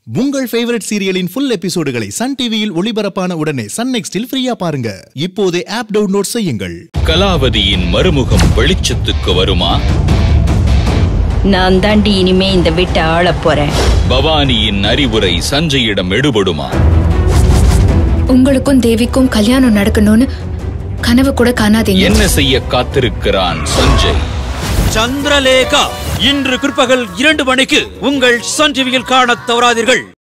உங்கள் ஃபேவரட் சீரியலின் ஃபுல் எபிசோடுகளை சன் டிவியில் ஒளிபரப்பான உடனே சன் நெக்ஸ்டில் ஃப்ரீயா பாருங்க இப்போதே ஆப் டவுன்லோட் செய்யுங்கள் கலாவதியின் மறுமுகம் வெளிச்சத்துக்கு வருமா நான் தாண்டி இனிமே இந்த வீட்டை ஆளப் போறேன் பவானியின் அறிவுரை சஞ்சயிடம் எடுபடுமா உங்களுக்கும் தேவிக்கும் கல்யாணம் நடக்கணும்னு கனவு கூட காணாதீங்க என்ன செய்ய காத்திருக்கிறான் சஞ்சய் சந்திரலேகா இன்று பிற்பகல் இரண்டு மணிக்கு உங்கள் சன் டிவியில் காணத் தவறாதீர்கள்